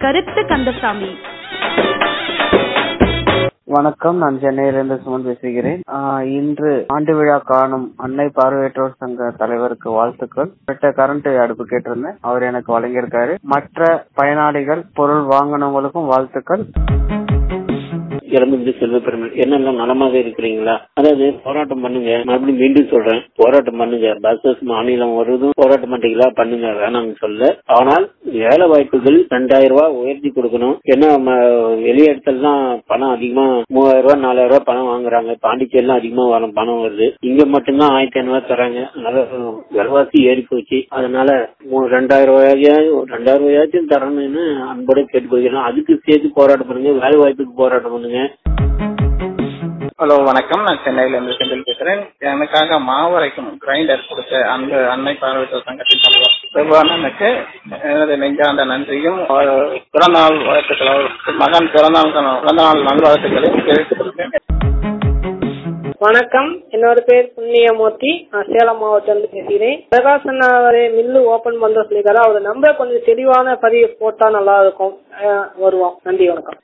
கருத்து கந்தசாமி வணக்கம் நான் சென்னையிலிருந்து சுமன் பேசுகிறேன் ஆஹ் இன்று ஆண்டு விழா காணும் அன்னை பார்வையற்றோர் சங்க தலைவருக்கு வாழ்த்துக்கள் கிட்ட கரண்ட் அடுப்பு கேட்டிருந்தேன் அவர் எனக்கு வழங்கியிருக்காரு மற்ற பயனாளிகள் பொருள் வாங்கினவங்களுக்கும் வாழ்த்துக்கள் இறந்து செல்வ பெருமை என்னெல்லாம் நலமாக இருக்கிறீங்களா அதாவது போராட்டம் பண்ணுங்க மறுபடியும் மீண்டும் சொல்றேன் போராட்டம் பண்ணுங்க பஸ்ஸஸ் மாநிலம் வருவதும் போராட்டம் பண்றீங்களா பண்ணுங்க வேணாம்னு சொல்ல ஆனால் வேலை வாய்ப்புகள் ரெண்டாயிரம் ரூபாய் உயர்த்தி கொடுக்கணும் ஏன்னா ம- வெளிய இடத்துலலாம் பணம் அதிகமா மூவாயிரம் ரூபாய் நாலாயிரம் ரூபாய் பணம் வாங்குறாங்க பாண்டிச்சேரிலாம் அதிகமா வரும் பணம் வருது இங்க மட்டும்தான் ஆயிரத்தி ஐநூறு ரூபாய் தராங்க அதனால விலைவாசி ஏறி போச்சு அதனால மூ- ரெண்டாயிரம் ரூபாயாச்சும் ரெண்டாயிரம் ரூபாயாச்சும் தரணும்னு அன்போட கேட்டுக்கொள்கிறோம் அதுக்கு சேர்த்து போராட்டம் பண்ணுங்க வேலை வாய்ப்புக்கு போராட்டம் பண்ணுங்க ஹலோ வணக்கம் நான் சென்னையில இருந்து செந்தில் பேசுறேன் எனக்காக மாவரைக்கும் கிரைண்டர் கொடுத்த அந்த அன்னை பார்வையற்றோர் சங்கத்தின் தலைவர் பிரபுவானனுக்கு எனது நெஞ்சார்ந்த நன்றியும் அவர் பிறந்தநாள் வாழ்த்துக்கள் அவர் மகன் பிறந்தநாள் பிறந்தநாள் நல்வாழ்த்துக்களையும் தெரிவித்துக் கொள்கிறேன் வணக்கம் என்னோட பேர் புண்ணியமூர்த்தி நான் சேலம் மாவட்டத்திலிருந்து பேசுகிறேன் பிரகாஷ் அண்ணா அவரே மில்லு ஓபன் பண்ற சொல்லியிருக்காரு அவர் நம்பர் கொஞ்சம் தெளிவான பதிவு போட்டா நல்லா இருக்கும் அஹ் வருவோம் நன்றி வணக்கம்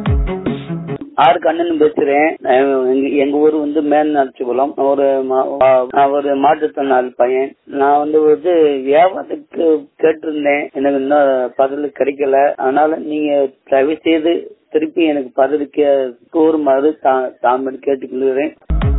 ஆறு கண்ணன் பேசுறேன் அஹ் எங்க- எங்க ஊர் வந்து மேல்நாச்சிகுளம் ஒரு மா- நான் ஒரு மாற்றுத்திறனாளி பையன் நான் வந்து வந்து வியாபாரத்துக்கு கேட்டிருந்தேன் எனக்கு இன்னும் பதில் கிடைக்கல அதனால நீங்க தயவு செய்து திருப்பி எனக்கு பதிலுக்கு கூறுமாறு தா- தாழ்மையோடு கேட்டுக்கொள்கிறேன்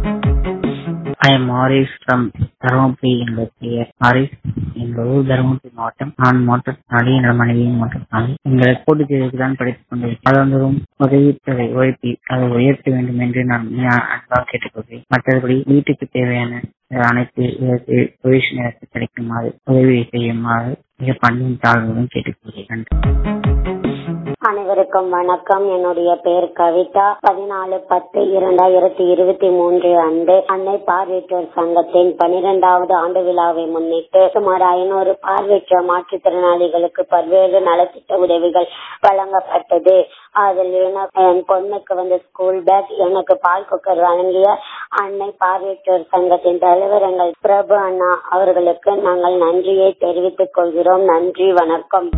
I am Maurice from Dharmapuri என்ற பெயர் மாரிஸ் எங்கள் ஊர் தருமபுரி மாவட்டம் நான் மாற்றுத்திறனாளி என்னோட மனைவியும் மாற்றுத்திறனாளி எங்களை கூட்டு தேர்வுக்கு தான் படித்துக் கொண்டிருக்கிறேன் அதொன்றும் உதவித்தொகை உழைப்பி அதை உயர்த்த வேண்டும் என்று நான் மிக அன்பாக கேட்டுக்கொள்கிறேன் மற்றபடி வீட்டுக்கு தேவையான அனைத்து தொழில் நேரத்தை கிடைக்குமாறு உதவி செய்யுமாறு மிக பண்பின் தாழ்வுடன் கேட்டுக்கொள்கிறேன் நன்றி. அனைவருக்கும் வணக்கம் என்னுடைய பெயர் கவிதா பதினாலு பத்து இரண்டாயிரத்தி இருபத்தி மூன்று அன்று அன்னை பார்வையற்றோர் சங்கத்தின் பனிரெண்டாவது ஆண்டு விழாவை முன்னிட்டு சுமார் ஐநூறு பார்வையற்ற மாற்றுத்திறனாளிகளுக்கு பல்வேறு நலத்திட்ட உதவிகள் வழங்கப்பட்டது அதில் என- என் பொண்ணுக்கு வந்து ஸ்கூல் பேக் எனக்கு பால் குக்கர் வழங்கிய அன்னை பார்வையற்றோர் சங்கத்தின் தலைவர் எங்கள் பிரபு அண்ணா அவர்களுக்கு நாங்கள் நன்றியை தெரிவித்துக் கொள்கிறோம் நன்றி வணக்கம்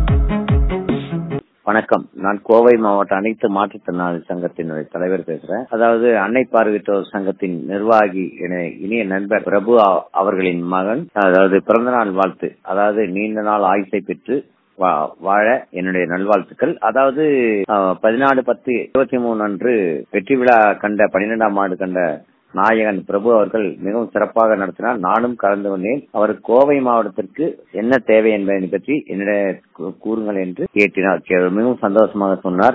வணக்கம் நான் கோவை மாவட்ட அனைத்து மாற்றுத்திறனாளி சங்கத்தினுடைய தலைவர் பேசுறேன் அதாவது அன்னை பார்வையிட்டோர் சங்கத்தின் நிர்வாகி என இனிய நண்பர் பிரபு அ- அவர்களின் மகன் அதாவது பிறந்தநாள் வாழ்த்து அதாவது நீண்ட நாள் ஆயுசை பெற்று வா- வாழ என்னுடைய நல்வாழ்த்துக்கள் அதாவது அஹ், பதினாலு பத்து இருபத்தி மூணு அன்று வெற்றி விழா கண்ட பன்னிரெண்டாம் ஆண்டு கண்ட நாயகன் பிரபு அவர்கள் மிகவும் சிறப்பாக நடத்தினார் நானும் கலந்து கொண்டேன் அவர் கோவை மாவட்டத்திற்கு என்ன தேவை என்பதை பற்றி என்னிடம் கூ- கூறுங்கள் என்று கேட்டினார் கே- மிகவும் சந்தோஷமாக சொன்னார்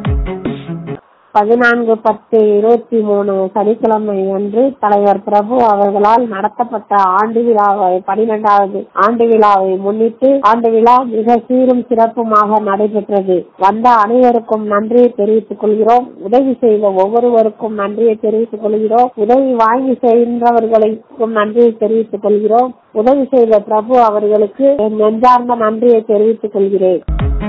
பதினான்கு பத்து இருபத்தி மூணு சனிக்கிழமை அன்று தலைவர் பிரபு அவர்களால் நடத்தப்பட்ட ஆண்டு விழாவை பனிரெண்டாவது ஆண்டு விழாவை முன்னிட்டு ஆண்டு விழா மிக சீரும் சிறப்புமாக நடைபெற்றது வந்த அனைவருக்கும் நன்றியை தெரிவித்துக் கொள்கிறோம் உதவி செய்த ஒவ்வொருவருக்கும் நன்றியை தெரிவித்துக் கொள்கிறோம் உதவி வாங்கி செய்கின்றவர்களுக்கும் நன்றியை தெரிவித்துக் கொள்கிறோம் உதவி செய்த பிரபு அவர்களுக்கு என் நெஞ்சார்ந்த நன்றியை தெரிவித்துக் கொள்கிறேன்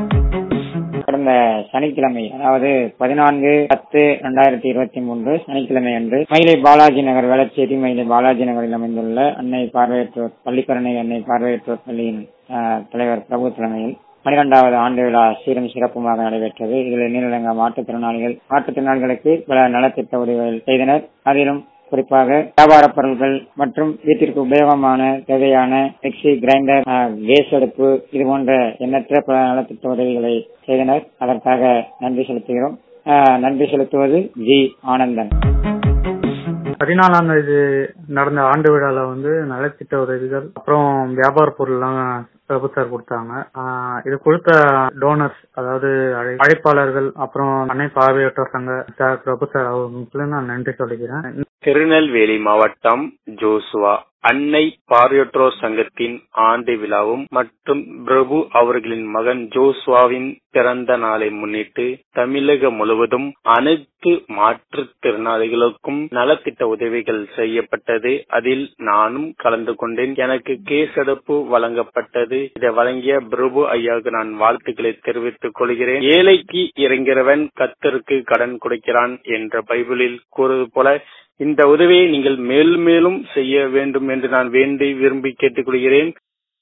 கடந்த சனிக்கிழமை அதாவது பதினான்கு பத்து இரண்டாயிரத்தி இருபத்தி மூன்று சனிக்கிழமை அன்று மயிலை பாலாஜி நகர் வேளச்சேரி மயிலை பாலாஜி நகரில் அமைந்துள்ள அன்னை பார்வையற்றோர் பள்ளிக்கரணை அன்னை பார்வையற்றோர் பள்ளியின் ஆஹ், தலைவர் பிரபு தலைமையில் பனிரெண்டாவது ஆண்டு விழா சீரும் சிறப்புமாக நடைபெற்றது இதில் நீலங்க மாற்றுத்திறனாளிகள் மாற்றுத்திறனாளிகளுக்கு பல நலத்திட்ட உதவிகள் செய்தனர் அதிலும் குறிப்பாக வியாபார பொருட்கள் மற்றும் வீட்டிற்கு உபயோகமான தேவையான மிக்சி கிரைண்டர் ஆஹ், கேஸ் அடுப்பு இது போன்ற எண்ணற்ற பல நலத்திட்ட உதவிகளை செய்தனர் அதற்காக நன்றி செலுத்துகிறோம் ஆஹ், நன்றி செலுத்துவது ஜி ஆனந்தன் பதினாலாம் தேதி நடந்த ஆண்டு விழால வந்து நலத்திட்ட உதவிகள் அப்புறம் வியாபார பொருள்லாம் பிரபு சார் கொடுத்தாங்க ஆஹ் இது கொடுத்த டோனர்ஸ் அதாவது அழை- அழைப்பாளர்கள் அப்புறம் அன்னை பார்வையற்றோர் சங்க சார் பிரபு சார் அவங்களுக்கு நான் நன்றி சொல்லிக்கிறேன் திருநெல்வேலி மாவட்டம் ஜோசுவா அன்னை பார்வையற்றோர் சங்கத்தின் ஆண்டு விழாவும் மற்றும் பிரபு அவர்களின் மகன் ஜோசுவாவின் பிறந்த நாளை முன்னிட்டு தமிழகம் முழுவதும் அனைத்து மாற்றுத்திறனாளிகளுக்கும் நலத்திட்ட உதவிகள் செய்யப்பட்டது அதில் நானும் கலந்து கொண்டேன் எனக்கு கேசடுப்பு வழங்கப்பட்டது இதை வழங்கிய பிரபு ஐயாவுக்கு நான் வாழ்த்துக்களை தெரிவித்துக் கொள்கிறேன் ஏழைக்கு இறங்கிறவன் கத்தருக்கு கடன் கொடுக்கிறான் என்ற பைபிளில் கூறுவது போல இந்த உதவியை நீங்கள் மேலும் மேலும் செய்ய வேண்டும் என்று நான் வேண்டி விரும்பி கேட்டுக்கொள்கிறேன்